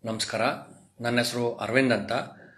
ನಮಸ್ಕಾರ ನನ್ನ ಹೆಸರು ಅರವಿಂದ್ ಅಂತ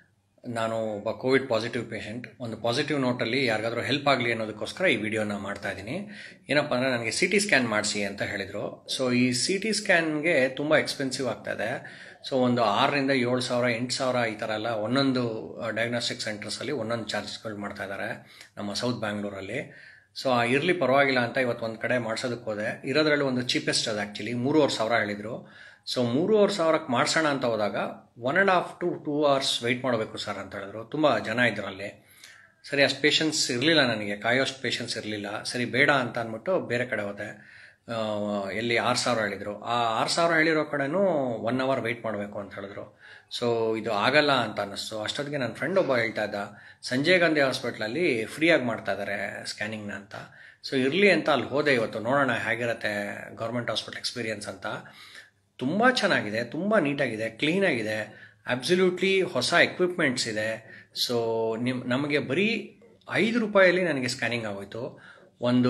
ನಾನು ಒಬ್ಬ ಕೋವಿಡ್ ಪಾಸಿಟಿವ್ ಪೇಷಂಟ್ ಒಂದು ಪಾಸಿಟಿವ್ ನೋಟಲ್ಲಿ ಯಾರಿಗಾದ್ರೂ ಹೆಲ್ಪ್ ಆಗಲಿ ಅನ್ನೋದಕ್ಕೋಸ್ಕರ ಈ ವಿಡಿಯೋನ ಮಾಡ್ತಾ ಇದ್ದೀನಿ ಏನಪ್ಪ ಅಂದರೆ ನನಗೆ ಸಿ ಟಿ ಸ್ಕ್ಯಾನ್ ಮಾಡಿಸಿ ಅಂತ ಹೇಳಿದರು ಸೊ ಈ ಸಿ ಟಿ ಸ್ಕ್ಯಾನ್ಗೆ ತುಂಬ ಎಕ್ಸ್ಪೆನ್ಸಿವ್ ಆಗ್ತಾ ಇದೆ ಸೊ ಒಂದು ಆರರಿಂದ ಏಳು ಸಾವಿರ ಎಂಟು ಸಾವಿರ ಈ ಥರ ಎಲ್ಲ ಒಂದೊಂದು ಡಯಾಗ್ನೋಸ್ಟಿಕ್ ಸೆಂಟರ್ಸಲ್ಲಿ ಒಂದೊಂದು ಚಾರ್ಜಸ್ಗಳು ಮಾಡ್ತಾ ಇದ್ದಾರೆ ನಮ್ಮ ಸೌತ್ ಬ್ಯಾಂಗ್ಳೂರಲ್ಲಿ ಸೊ ಇರಲಿ ಪರವಾಗಿಲ್ಲ ಅಂತ ಇವತ್ತು ಒಂದು ಕಡೆ ಮಾಡ್ಸೋದಕ್ಕೆ ಹೋದೆ ಇರೋದ್ರಲ್ಲಿ ಒಂದು ಚೀಪೆಸ್ಟ್ ಅದು ಆ್ಯಕ್ಚುಲಿ ಮೂರುವರೆ ಸಾವಿರ ಹೇಳಿದರು ಸೊ ಮೂರುವರೆ ಸಾವಿರಕ್ಕೆ ಮಾಡಿಸೋಣ ಅಂತ ಹೋದಾಗ one and half two two hours wait ಮಾಡಬೇಕು ಸರ್ ಅಂತ ಹೇಳಿದ್ರು ತುಂಬ ಜನ ಇದ್ರು ಅಲ್ಲಿ ಸರಿ ಅಷ್ಟು ಪೇಷನ್ಸ್ ಇರಲಿಲ್ಲ ನನಗೆ ಕಾಯೋಷ್ಟು ಪೇಷನ್ಸ್ ಇರಲಿಲ್ಲ ಸರಿ ಬೇಡ ಅಂತ ಅಂದ್ಬಿಟ್ಟು ಬೇರೆ ಕಡೆ ಹೋದೆ ಆ, ಎಲ್ಲಿ ಆರು ಸಾವಿರ ಹೇಳಿದರು ಆ ಆರು ಸಾವಿರ ಹೇಳಿರೋ ಕಡೆನೂ ಒನ್ ಅವರ್ ವೆಯ್ಟ್ ಮಾಡಬೇಕು ಅಂತ ಹೇಳಿದ್ರು ಸೊ ಇದು ಆಗಲ್ಲ ಅಂತ ಅನ್ನಿಸ್ತು ಅಷ್ಟೊತ್ತಿಗೆ ನನ್ನ ಫ್ರೆಂಡ್ ಒಬ್ಬ ಹೇಳ್ತಾ ಇದ್ದ ಸಂಜಯ್ ಗಾಂಧಿ ಹಾಸ್ಪಿಟ್ಲಲ್ಲಿ ಫ್ರೀಯಾಗಿ ಮಾಡ್ತಾ ಇದ್ದಾರೆ ಸ್ಕ್ಯಾನಿಂಗ್ನ ಅಂತ ಸೊ ಇರಲಿ ಅಂತ ಅಲ್ಲಿ ಹೋದೆ ಇವತ್ತು ನೋಡೋಣ ಹೇಗಿರುತ್ತೆ ಗೌರ್ಮೆಂಟ್ ಹಾಸ್ಪಿಟಲ್ ಎಕ್ಸ್ಪೀರಿಯನ್ಸ್ ಅಂತ ತುಂಬ ಚೆನ್ನಾಗಿದೆ ತುಂಬ ನೀಟಾಗಿದೆ ಕ್ಲೀನಾಗಿದೆ ಅಬ್ಸಲ್ಯೂಟ್ಲಿ ಹೊಸ ಎಕ್ವಿಪ್ಮೆಂಟ್ಸ್ ಇದೆ ಸೊ ನಿಮ್ ನಮಗೆ ಬರೀ ಐದು ರೂಪಾಯಲ್ಲಿ ನನಗೆ ಸ್ಕ್ಯಾನಿಂಗ್ ಆಗೋಯ್ತು ಒಂದು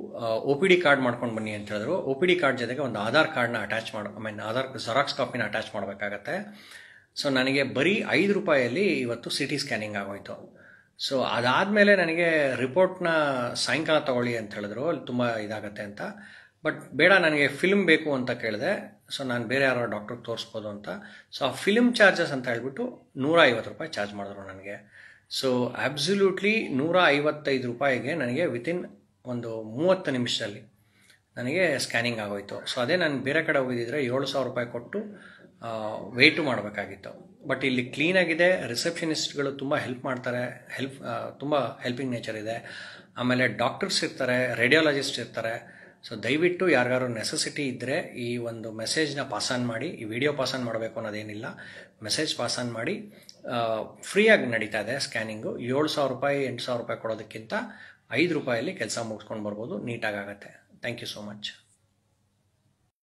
ಒ ಪಿ ಡಿ ಕಾರ್ಡ್ ಮಾಡ್ಕೊಂಡು ಬನ್ನಿ ಅಂತ ಹೇಳಿದ್ರು ಒ ಪಿ ಡಿ ಕಾರ್ಡ್ ಜೊತೆಗೆ ಒಂದು ಆಧಾರ್ ಕಾರ್ಡ್ನ ಅಟ್ಯಾಚ್ ಮಾಡಿ ಐ ಮೀನ್ ಆಧಾರ್ ಜೆರಾಕ್ಸ್ ಕಾಪಿನ ಅಟ್ಯಾಚ್ ಮಾಡಬೇಕಾಗತ್ತೆ ಸೊ ನನಗೆ ಬರೀ ಐದು ರೂಪಾಯಲ್ಲಿ ಇವತ್ತು ಸಿ ಟಿ ಸ್ಕ್ಯಾನಿಂಗ್ ಆಗೋಯ್ತು ಸೊ ಅದಾದಮೇಲೆ ನನಗೆ ರಿಪೋರ್ಟ್ನ ಸಾಯಂಕಾಲ ತಗೊಳ್ಳಿ ಅಂತ ಹೇಳಿದ್ರು ಅಲ್ಲಿ ತುಂಬ ಇದಾಗತ್ತೆ ಅಂತ ಬಟ್ ಬೇಡ ನನಗೆ ಫಿಲ್ಮ್ ಬೇಕು ಅಂತ ಕೇಳಿದೆ ಸೊ ನಾನು ಬೇರೆ ಯಾರೋ ಡಾಕ್ಟ್ರಿಗೆ ತೋರಿಸ್ಬೋದು ಅಂತ ಸೊ ಆ ಫಿಲ್ಮ್ ಚಾರ್ಜಸ್ ಅಂತ ಹೇಳ್ಬಿಟ್ಟು ನೂರ ಐವತ್ತು ರೂಪಾಯಿ ಚಾರ್ಜ್ ಮಾಡಿದ್ರು ನನಗೆ ಸೊ ಅಬ್ಸಲ್ಯೂಟ್ಲಿ ನೂರ ಐವತ್ತೈದು ರೂಪಾಯಿಗೆ ನನಗೆ ವಿತಿನ್ ಒಂದು ಮೂವತ್ತು ನಿಮಿಷದಲ್ಲಿ ನನಗೆ ಸ್ಕ್ಯಾನಿಂಗ್ ಆಗೋಯ್ತು ಸೊ ಅದೇ ನಾನು ಬೇರೆ ಕಡೆ ಹೋಗಿದ್ದಿದ್ರೆ ಏಳು ಸಾವಿರ ರೂಪಾಯಿ ಕೊಟ್ಟು ವೆಯ್ಟು ಮಾಡಬೇಕಾಗಿತ್ತು ಬಟ್ ಇಲ್ಲಿ ಕ್ಲೀನಾಗಿದೆ ರಿಸೆಪ್ಷನಿಸ್ಟ್ಗಳು ತುಂಬ ಹೆಲ್ಪ್ ಮಾಡ್ತಾರೆ ಹೆಲ್ಪ್ ತುಂಬ ಹೆಲ್ಪಿಂಗ್ ನೇಚರ್ ಇದೆ ಆಮೇಲೆ ಡಾಕ್ಟರ್ಸ್ ಇರ್ತಾರೆ ರೇಡಿಯಾಲಜಿಸ್ಟ್ ಇರ್ತಾರೆ ಸೊ ದಯವಿಟ್ಟು ಯಾರಿಗಾರು ನೆಸೆಸಿಟಿ ಇದ್ದರೆ ಈ ಒಂದು ಮೆಸೇಜ್ನ ಪಾಸ್ ಆನ್ ಮಾಡಿ ಈ ವಿಡಿಯೋ ಪಾಸ್ ಆನ್ ಮಾಡಬೇಕು ಅನ್ನೋದೇನಿಲ್ಲ ಮೆಸೇಜ್ ಪಾಸ್ ಆನ್ ಮಾಡಿ ಫ್ರೀಯಾಗಿ ನಡೀತಾ ಇದೆ ಸ್ಕ್ಯಾನಿಂಗು ಏಳು ಸಾವಿರ ರೂಪಾಯಿ ಎಂಟು ಸಾವಿರ ರೂಪಾಯಿ ಕೊಡೋದಕ್ಕಿಂತ ಐದು ರೂಪಾಯಲ್ಲಿ ಕೆಲಸ ಮುಗಿಸ್ಕೊಂಡು ಬರ್ಬೋದು ನೀಟಾಗಿ ಆಗುತ್ತೆ ಥ್ಯಾಂಕ್ ಯು ಸೋ ಮಚ್